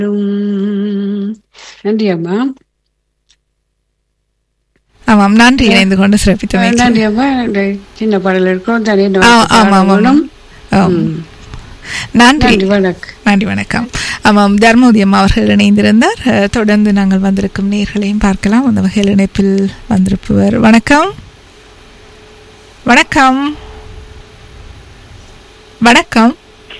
உம், நன்றி அம்மா ஆமாம் நன்றி இணைந்து கொண்டு சிறப்பித்தமைக்கு நன்றி அம்மா இந்த சின்ன பாடல் இருக்கும் தானே இந்த ஆ, வாழ்த்து ஆமாம், பாடல் வேணும். ஆம். உம். நன்றி நன்றி வணக்கம் நன்றி வணக்கம் ஆமாம் தர்மோதயம் அவர்கள் இணைந்திருந்தார் அஹ், தொடர்ந்து நாங்கள் வந்திருக்கும் நேர்களையும் பார்க்கலாம் அந்த வகையில் இணைப்பில் வந்திருப்பவர் வணக்கம் வணக்கம் வணக்கம்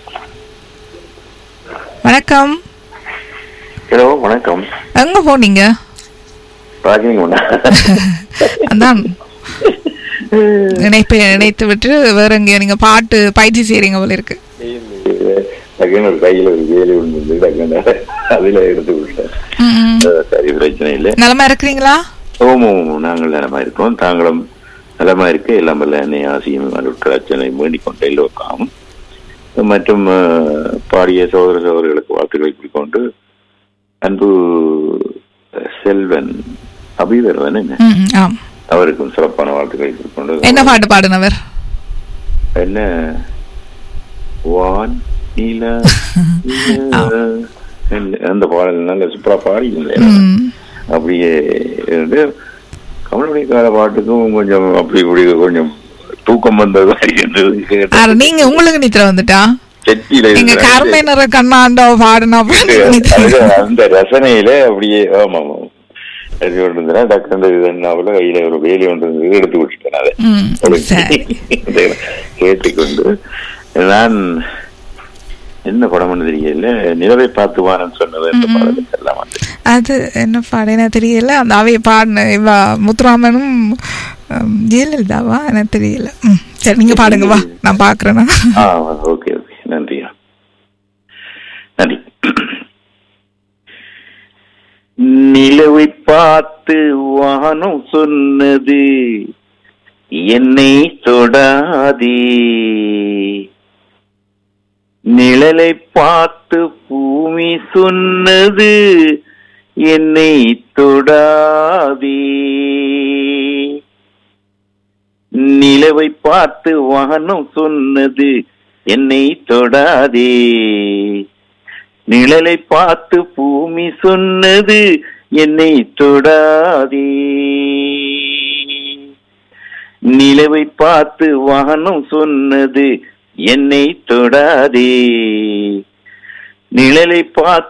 வணக்கம் ஹலோ வணக்கம் எங்க போனீங்க ராஜினி அதான் இணைப்பை இணைத்து விட்டு வேற எங்க நீங்க பாட்டு பயிற்சி செய்றீங்க போல இருக்கு டக்குன்னு ஒரு கையில ஒரு வேலை ஒன்று இருந்து டக்குன்னு அதுல எடுத்து விட்டேன் ம், ம். அஹ் சரி பிரச்சனை இல்லை நலமா இருக்கிறீங்களா ஓமோ நாங்கள் நலமா இருக்கோம் தாங்களும் நலமா இருக்க எல்லாம் வல்ல என்னை ஆசியும் அருட்களாச்சனை வேண்டிக் கொண்ட எல்லோருக்காகவும் மற்றும் அஹ், பாடிய சகோதர சகோதரிகளுக்கு வாழ்த்துக்களை குறிக்கொண்டு அன்பு செல்வன் அபிதர்வன் என்ன ம், ம், ஆம் அவருக்கும் சிறப்பான வாழ்த்துக்களை குறிக்கொண்டு என்ன பாட்டு பாடினவர் என்ன வான் நீல அந்த பாடல் நல்ல சூப்பரா பாடியிருந்தேன் ம். அப்படியே இருந்து கமலுடைய கால பாட்டுக்கும் கொஞ்சம் அப்படி இப்படி கொஞ்சம் தூக்கம் வந்த மாதிரி இருந்தது கேட்டேன். ஆனா, நீங்க உங்களுக்கு நித்திர வந்துட்டா செட்டியில நீங்க இருக்கிற கருமை நிற கண்ணாண்டோ பாடினா அது அந்த ரசனையில அப்படியே ஆமா ஆமா அது ஒன்று இருந்ததுன்னா டக்குனு இதுனாவில் கையில ஒரு வேலி ஒன்று இருந்தது எடுத்து விட்டுட்டேன் அதை ம் சரி இதை கேட்டுக்கொண்டு நான் என்ன படம்னு தெரியல நிலவை பார்த்து வானன்னு சொன்னது இந்த பாடலுக்கு எல்லாம் வந்து அது என்ன பாடினா தெரியல அந்த அவைய பாடின இவ முத்துராமனும் ஹம், ஜெயலலிதாவா எனக்கு தெரியல ம், சரி நீங்க பாடுங்க வா நான் பாக்குறேன்னா ஆ ஓகே ஓகே நன்றியா நன்றி நிலவை பார்த்து வானம் சொன்னது என்னை தொடாதே நிழலை பார்த்து பூமி சொன்னது என்னை தொடாதே நிலவை பார்த்து வானம் சொன்னது என்னை தொடாதே நிழலை பார்த்து பூமி சொன்னது என்னை தொடாதே நிலவை பார்த்து வானம் சொன்னது என்னை தொடாதே நிழலை பார்த்து